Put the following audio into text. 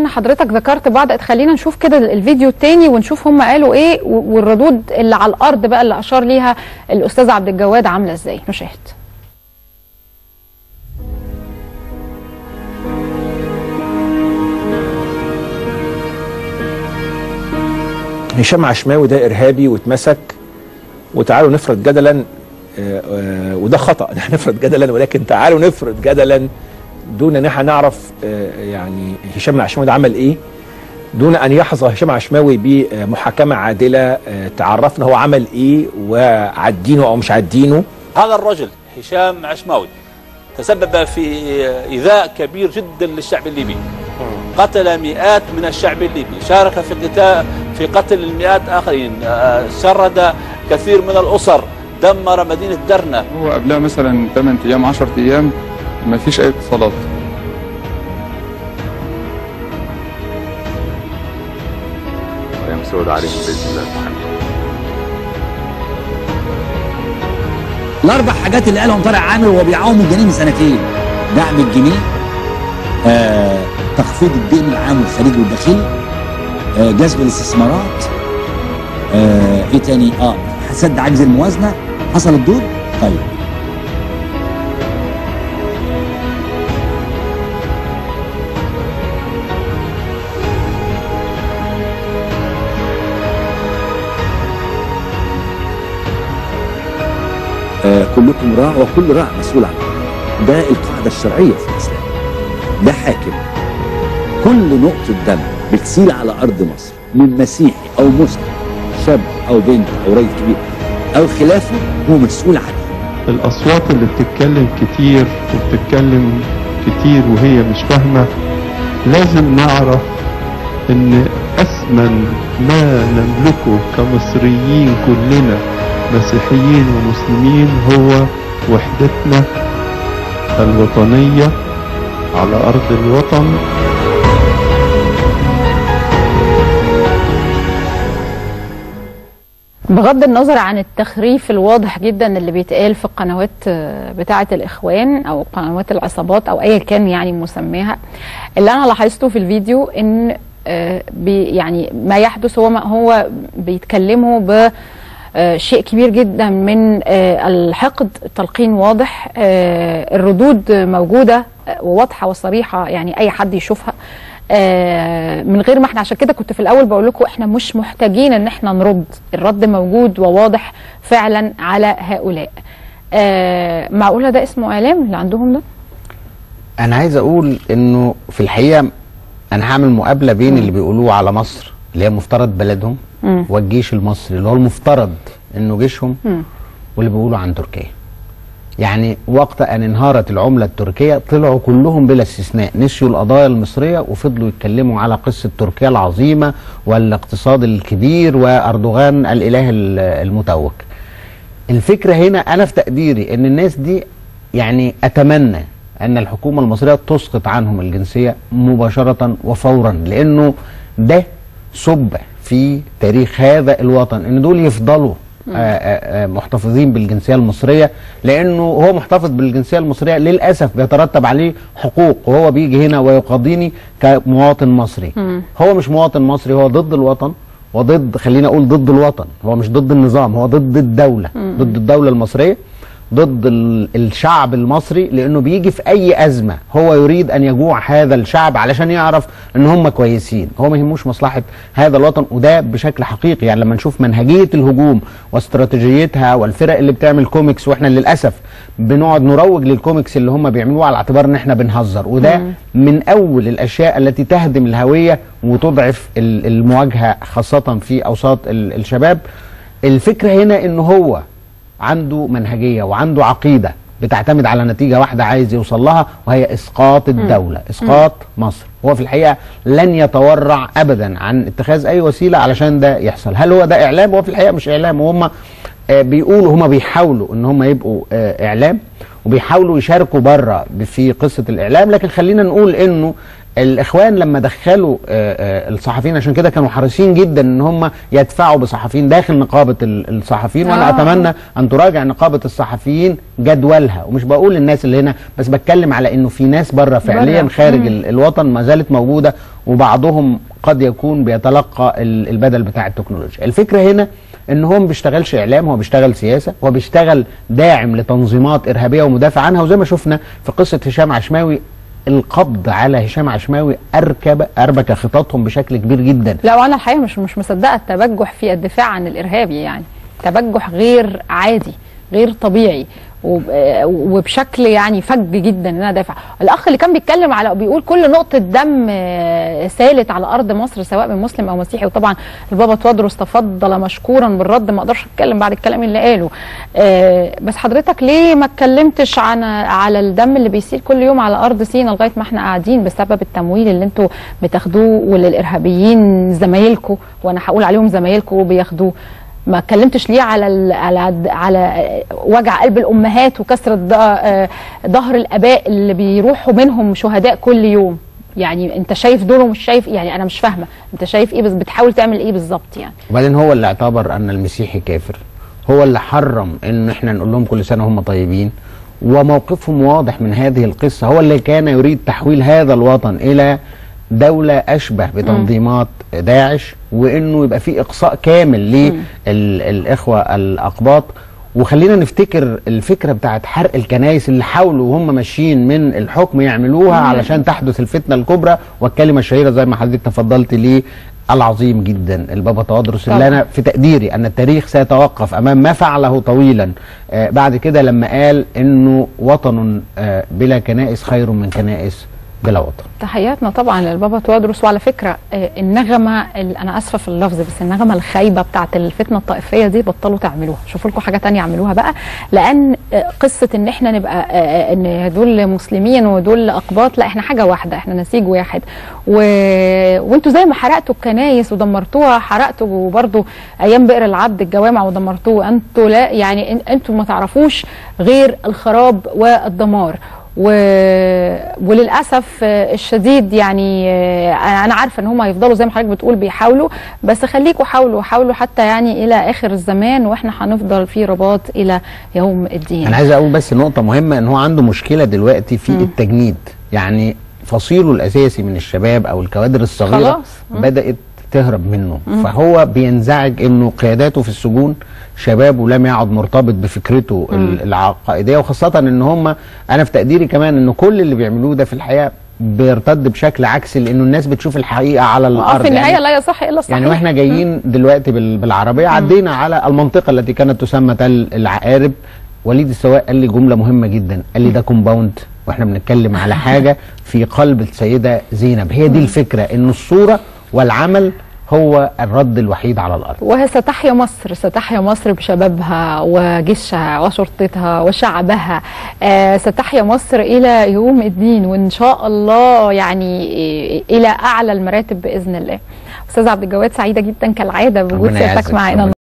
ان حضرتك ذكرت بعض خلينا نشوف كده الفيديو التاني ونشوف هم قالوا ايه و- والردود اللي على الارض بقى اللي اشار ليها الاستاذ عبد الجواد عامله ازاي نشاهد هشام عشماوي ده ارهابي واتمسك وتعالوا نفرض جدلا آه، آه، وده خطا ان احنا نفرض جدلا ولكن تعالوا نفرض جدلا دون ان احنا نعرف آه، يعني هشام عشماوي ده عمل ايه دون ان يحظى هشام عشماوي بمحاكمه عادله آه، تعرفنا هو عمل ايه وعدينه او مش عدينه هذا الرجل هشام عشماوي تسبب في إيذاء كبير جدا للشعب الليبي قتل مئات من الشعب الليبي شارك في قتال في قتل المئات آخرين آه، شرد كثير من الأسر دمر مدينة درنا هو قبلها مثلا 8 ايام 10 ايام ما فيش اي اتصالات ايام سود عليهم باذن الله تعالى الاربع حاجات اللي قالهم طارق عامر وهو بيعاوم الجنيه من سنتين دعم الجنيه آه، تخفيض الدين العام الخارجي والداخلي آه، جذب الاستثمارات آه، ايه تاني اه سد عجز الموازنه حصل الدور طيب آه، كلكم راع وكل راع مسؤول عن رعيته. ده القاعده الشرعيه في الاسلام ده حاكم كل نقطه دم بتسيل على ارض مصر من مسيحي او مسلم شاب او بنت او راجل كبير او خلافه هو مسؤول عنها الأصوات اللي بتتكلم كتير وبتتكلم كتير وهي مش فاهمة لازم نعرف إن أثمن ما نملكه كمصريين كلنا مسيحيين ومسلمين هو وحدتنا الوطنية على أرض الوطن بغض النظر عن التخريف الواضح جدا اللي بيتقال في القنوات آه، بتاعه الاخوان او قنوات العصابات او ايا كان يعني مسماها اللي انا لاحظته في الفيديو ان آه، بي يعني ما يحدث هو ما هو بيتكلموا ب آه، شيء كبير جدا من آه، الحقد التلقين واضح آه، الردود موجوده آه، وواضحه وصريحه يعني اي حد يشوفها آه، من غير ما احنا عشان كده كنت في الاول بقول لكم احنا مش محتاجين ان احنا نرد الرد موجود وواضح فعلا على هؤلاء آه، معقوله ده اسمه اعلام اللي عندهم ده انا عايز اقول انه في الحقيقه انا هعمل مقابله بين اللي بيقولوه على مصر اللي هي مفترض بلدهم مم. والجيش المصري اللي هو المفترض انه جيشهم مم. واللي بيقولوا عن تركيا يعني وقت ان انهارت العمله التركيه طلعوا كلهم بلا استثناء نسيوا القضايا المصريه وفضلوا يتكلموا على قصه تركيا العظيمه والاقتصاد الكبير واردوغان الاله ال- المتوج الفكره هنا انا في تقديري ان الناس دي يعني اتمنى ان الحكومه المصريه تسقط عنهم الجنسيه مباشره وفورا لانه ده سب في تاريخ هذا الوطن ان دول يفضلوا آه، آه، آه، محتفظين بالجنسيه المصريه لانه هو محتفظ بالجنسيه المصريه للاسف بيترتب عليه حقوق وهو بيجي هنا ويقاضيني كمواطن مصري مم. هو مش مواطن مصري هو ضد الوطن وضد خلينا اقول ضد الوطن هو مش ضد النظام هو ضد الدوله مم. ضد الدوله المصريه ضد ال- الشعب المصري لانه بيجي في اي ازمه هو يريد ان يجوع هذا الشعب علشان يعرف ان هم كويسين هو ما يهموش مصلحه هذا الوطن وده بشكل حقيقي يعني لما نشوف منهجيه الهجوم واستراتيجيتها والفرق اللي بتعمل كوميكس واحنا للاسف بنقعد نروج للكوميكس اللي هم بيعملوه على اعتبار ان احنا بنهزر وده مم. من اول الاشياء التي تهدم الهويه وتضعف ال- المواجهه خاصه في اوساط ال- الشباب الفكره هنا ان هو عنده منهجيه وعنده عقيده بتعتمد على نتيجه واحده عايز يوصل لها وهي اسقاط الدوله اسقاط مصر هو في الحقيقه لن يتورع ابدا عن اتخاذ اي وسيله علشان ده يحصل هل هو ده اعلام هو في الحقيقه مش اعلام وهم آه، بيقولوا هم بيحاولوا ان هم يبقوا آه، اعلام وبيحاولوا يشاركوا بره في قصه الاعلام لكن خلينا نقول انه الاخوان لما دخلوا آه، آه، الصحفيين عشان كده كانوا حريصين جدا ان هم يدفعوا بصحفيين داخل نقابه ال- الصحفيين وانا آه. اتمنى ان تراجع نقابه الصحفيين جدولها ومش بقول للناس اللي هنا بس بتكلم على انه في ناس بره فعليا برا. خارج مم. ال- الوطن ما زالت موجوده وبعضهم قد يكون بيتلقى ال- البدل بتاع التكنولوجيا الفكره هنا ان هو ما بيشتغلش اعلام هو بيشتغل سياسه هو بيشتغل داعم لتنظيمات ارهابيه ومدافع عنها وزي ما شفنا في قصه هشام عشماوي القبض على هشام عشماوي اركب اربك خططهم بشكل كبير جدا لا وانا الحقيقه مش مش مصدقه التبجح في الدفاع عن الارهابي يعني تبجح غير عادي غير طبيعي وب- آه، وبشكل يعني فج جدا ان انا دافع الاخ اللي كان بيتكلم على بيقول كل نقطه دم آه، سالت على ارض مصر سواء من مسلم او مسيحي وطبعا البابا توادرس تفضل مشكورا بالرد ما اقدرش اتكلم بعد الكلام اللي قاله آه، بس حضرتك ليه ما اتكلمتش عن على الدم اللي بيسيل كل يوم على ارض سينا لغايه ما احنا قاعدين بسبب التمويل اللي انتوا بتاخدوه وللارهابيين زمايلكم وانا هقول عليهم زمايلكم بياخدوه ما اتكلمتش ليه على ال على على وجع قلب الامهات وكسر الض- آه، ظهر الاباء اللي بيروحوا منهم شهداء كل يوم يعني انت شايف دول ومش شايف يعني انا مش فاهمه انت شايف ايه بس بتحاول تعمل ايه بالظبط يعني وبعدين هو اللي اعتبر ان المسيحي كافر هو اللي حرم ان احنا نقول لهم كل سنه هم طيبين وموقفهم واضح من هذه القصه هو اللي كان يريد تحويل هذا الوطن الى دوله اشبه بتنظيمات داعش وانه يبقى في اقصاء كامل للاخوه الاقباط وخلينا نفتكر الفكره بتاعت حرق الكنائس اللي حاولوا وهم ماشيين من الحكم يعملوها علشان تحدث الفتنه الكبرى والكلمه الشهيره زي ما حضرتك تفضلت ليه العظيم جدا البابا توادرس اللي طبعا. انا في تقديري ان التاريخ سيتوقف امام ما فعله طويلا آه بعد كده لما قال انه وطن آه بلا كنائس خير من كنائس بلا وطن تحياتنا طبعا للبابا توادرس وعلى فكره آه، النغمه ال- انا اسفه في اللفظ بس النغمه الخايبه بتاعت الفتنه الطائفيه دي بطلوا تعملوها شوفوا لكم حاجه تانية اعملوها بقى لان آه، قصه ان احنا نبقى آه، آه، ان دول مسلمين ودول اقباط لا احنا حاجه واحده احنا نسيج واحد و... وانتوا زي ما حرقتوا الكنايس ودمرتوها حرقتوا برضو ايام بئر العبد الجوامع ودمرتوه انتوا لا يعني إن- انتوا ما تعرفوش غير الخراب والدمار و... وللاسف آه، الشديد يعني آه، انا عارفه ان هم هيفضلوا زي ما حضرتك بتقول بيحاولوا بس خليكوا حاولوا حاولوا حتى يعني الى اخر الزمان واحنا هنفضل في رباط الى يوم الدين انا عايز اقول بس نقطه مهمه ان هو عنده مشكله دلوقتي في التجنيد يعني فصيله الاساسي من الشباب او الكوادر الصغيره خلاص. مم. بدات تهرب منه فهو بينزعج انه قياداته في السجون شبابه لم يعد مرتبط بفكرته ال- العقائديه وخاصه ان هم انا في تقديري كمان ان كل اللي بيعملوه ده في الحقيقه بيرتد بشكل عكسي لانه الناس بتشوف الحقيقه على آه، الارض في النهايه يعني لا يصح الا الصحيح يعني واحنا جايين دلوقتي بال- بالعربيه عدينا على المنطقه التي كانت تسمى تل العقارب وليد السواق قال لي جمله مهمه جدا قال لي ده كومباوند واحنا بنتكلم على حاجه في قلب السيده زينب هي دي الفكره ان الصوره والعمل هو الرد الوحيد على الارض وستحيا مصر ستحيا مصر بشبابها وجيشها وشرطتها وشعبها آه ستحيا مصر إلى يوم الدين وإن شاء الله يعني إلى أعلى المراتب بإذن الله أستاذ عبد الجواد سعيدة جدا كالعادة بوجود ربنا سيادتك يعزك، معانا ربنا